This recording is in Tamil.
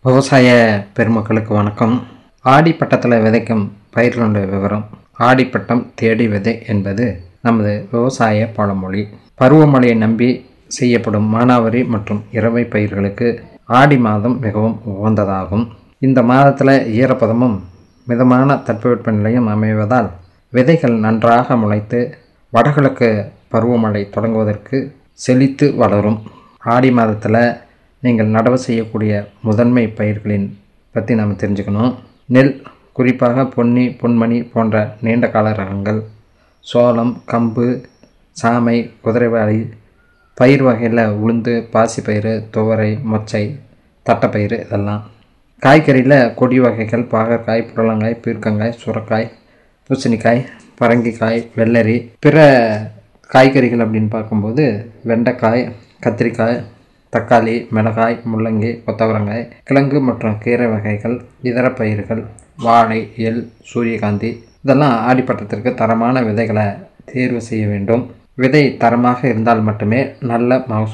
விவசாய பெருமக்களுக்கு வணக்கம் ஆடிப்பட்டத்தில் விதைக்கும் பயிர்களுடைய விவரம் ஆடிப்பட்டம் தேடி விதை என்பது நமது விவசாய பழமொழி பருவமழையை நம்பி செய்யப்படும் மானாவாரி மற்றும் இரவை பயிர்களுக்கு ஆடி மாதம் மிகவும் உகந்ததாகும் இந்த மாதத்தில் ஈரப்பதமும் மிதமான தட்பவெப்பநிலையும் அமைவதால் விதைகள் நன்றாக முளைத்து வடகிழக்கு பருவமழை தொடங்குவதற்கு செழித்து வளரும் ஆடி மாதத்தில் நீங்கள் நடவு செய்யக்கூடிய முதன்மை பயிர்களின் பற்றி நாம் தெரிஞ்சுக்கணும் நெல் குறிப்பாக பொன்னி பொன்மணி போன்ற நீண்ட கால ரகங்கள் சோளம் கம்பு சாமை குதிரைவாளி பயிர் வகையில் உளுந்து பாசிப்பயிறு துவரை மொச்சை தட்டைப்பயிறு இதெல்லாம் காய்கறியில் கொடி வகைகள் பாகற்காய் புடலங்காய் பீர்க்கங்காய் சுரக்காய் பூசணிக்காய் பரங்கிக்காய் வெள்ளரி பிற காய்கறிகள் அப்படின்னு பார்க்கும்போது வெண்டைக்காய் கத்திரிக்காய் தக்காளி மிளகாய் முள்ளங்கி கொத்தவரங்காய் கிழங்கு மற்றும் கீரை வகைகள் இதர பயிர்கள் வாழை எள் சூரியகாந்தி இதெல்லாம் ஆடிப்பட்டத்திற்கு தரமான விதைகளை தேர்வு செய்ய வேண்டும் விதை தரமாக இருந்தால் மட்டுமே நல்ல மகசூல்